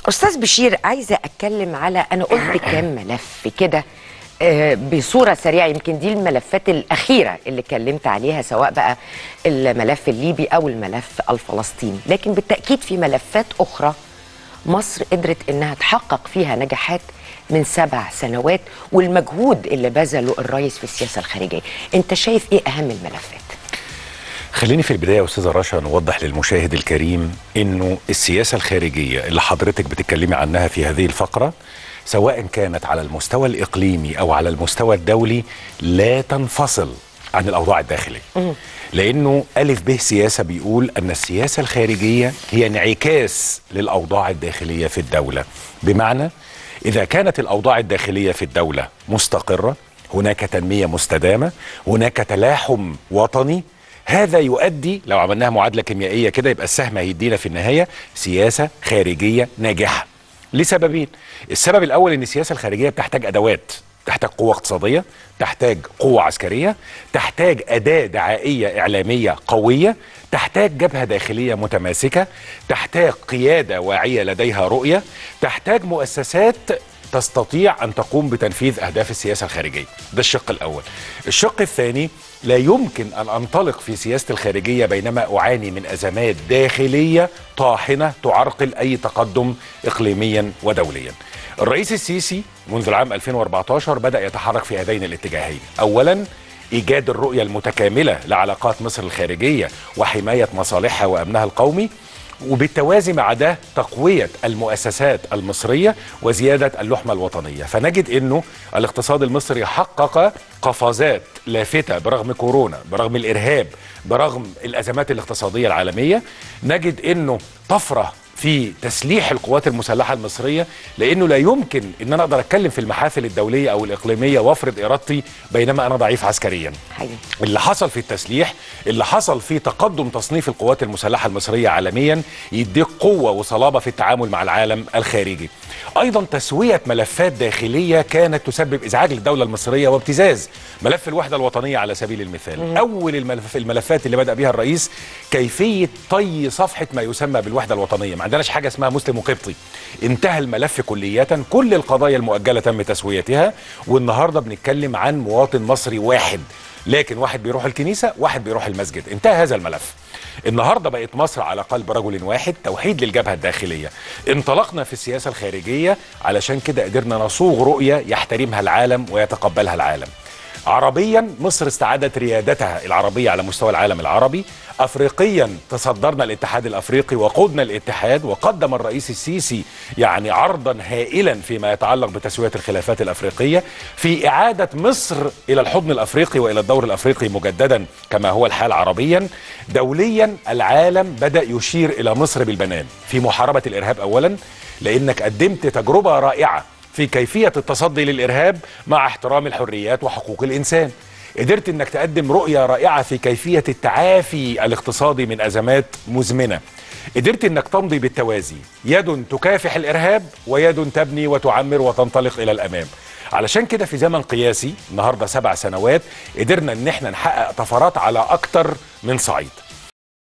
استاذ بشير عايزه اتكلم على انا قلت كام ملف كده آه، بصوره سريعه يمكن دي الملفات الاخيره اللي اتكلمت عليها سواء بقى الملف الليبي او الملف الفلسطيني لكن بالتاكيد في ملفات اخرى مصر قدرت انها تحقق فيها نجاحات من سبع سنوات والمجهود اللي بذله الرئيس في السياسه الخارجيه انت شايف ايه اهم الملفات خليني في البدايه يا استاذه رشا نوضح للمشاهد الكريم انه السياسه الخارجيه اللي حضرتك بتتكلمي عنها في هذه الفقره سواء كانت على المستوى الاقليمي او على المستوى الدولي لا تنفصل عن الاوضاع الداخليه لانه الف به سياسه بيقول ان السياسه الخارجيه هي انعكاس للاوضاع الداخليه في الدوله بمعنى اذا كانت الاوضاع الداخليه في الدوله مستقره هناك تنميه مستدامه هناك تلاحم وطني هذا يؤدي لو عملناها معادله كيميائيه كده يبقى السهم هيدينا في النهايه سياسه خارجيه ناجحه لسببين السبب الاول ان السياسه الخارجيه بتحتاج ادوات تحتاج قوة اقتصادية تحتاج قوة عسكرية تحتاج أداة دعائية إعلامية قوية تحتاج جبهة داخلية متماسكة تحتاج قيادة واعية لديها رؤية تحتاج مؤسسات تستطيع أن تقوم بتنفيذ أهداف السياسة الخارجية ده الشق الأول الشق الثاني لا يمكن أن أنطلق في سياسة الخارجية بينما أعاني من أزمات داخلية طاحنة تعرقل أي تقدم إقليميا ودوليا الرئيس السيسي منذ العام 2014 بدأ يتحرك في هذين الاتجاهين أولا إيجاد الرؤية المتكاملة لعلاقات مصر الخارجية وحماية مصالحها وأمنها القومي وبالتوازي مع ده تقوية المؤسسات المصرية وزيادة اللحمة الوطنية فنجد أنه الاقتصاد المصري حقق قفزات لافتة برغم كورونا برغم الإرهاب برغم الأزمات الاقتصادية العالمية نجد أنه طفرة في تسليح القوات المسلحه المصريه لانه لا يمكن ان انا اقدر اتكلم في المحافل الدوليه او الاقليميه وافرض ارادتي بينما انا ضعيف عسكريا. حقيقي. اللي حصل في التسليح اللي حصل في تقدم تصنيف القوات المسلحه المصريه عالميا يديك قوه وصلابه في التعامل مع العالم الخارجي. ايضا تسويه ملفات داخليه كانت تسبب ازعاج للدوله المصريه وابتزاز ملف الوحده الوطنيه على سبيل المثال. اول الملف الملفات اللي بدا بها الرئيس كيفيه طي صفحه ما يسمى بالوحده الوطنيه، ما عندناش حاجه اسمها مسلم وقبطي. انتهى الملف كلية كل القضايا المؤجلة تم تسويتها والنهاردة بنتكلم عن مواطن مصري واحد لكن واحد بيروح الكنيسة واحد بيروح المسجد انتهى هذا الملف النهاردة بقت مصر على قلب رجل واحد توحيد للجبهة الداخلية انطلقنا في السياسة الخارجية علشان كده قدرنا نصوغ رؤية يحترمها العالم ويتقبلها العالم عربيا مصر استعادت ريادتها العربية على مستوى العالم العربي افريقيا تصدرنا الاتحاد الافريقي وقودنا الاتحاد وقدم الرئيس السيسي يعني عرضا هائلا فيما يتعلق بتسويه الخلافات الافريقيه في اعاده مصر الى الحضن الافريقي والى الدور الافريقي مجددا كما هو الحال عربيا دوليا العالم بدا يشير الى مصر بالبنان في محاربه الارهاب اولا لانك قدمت تجربه رائعه في كيفيه التصدي للارهاب مع احترام الحريات وحقوق الانسان قدرت انك تقدم رؤيه رائعه في كيفيه التعافي الاقتصادي من ازمات مزمنه قدرت انك تمضي بالتوازي يد تكافح الارهاب ويد تبني وتعمر وتنطلق الى الامام علشان كده في زمن قياسي النهارده سبع سنوات قدرنا ان احنا نحقق طفرات على اكتر من صعيد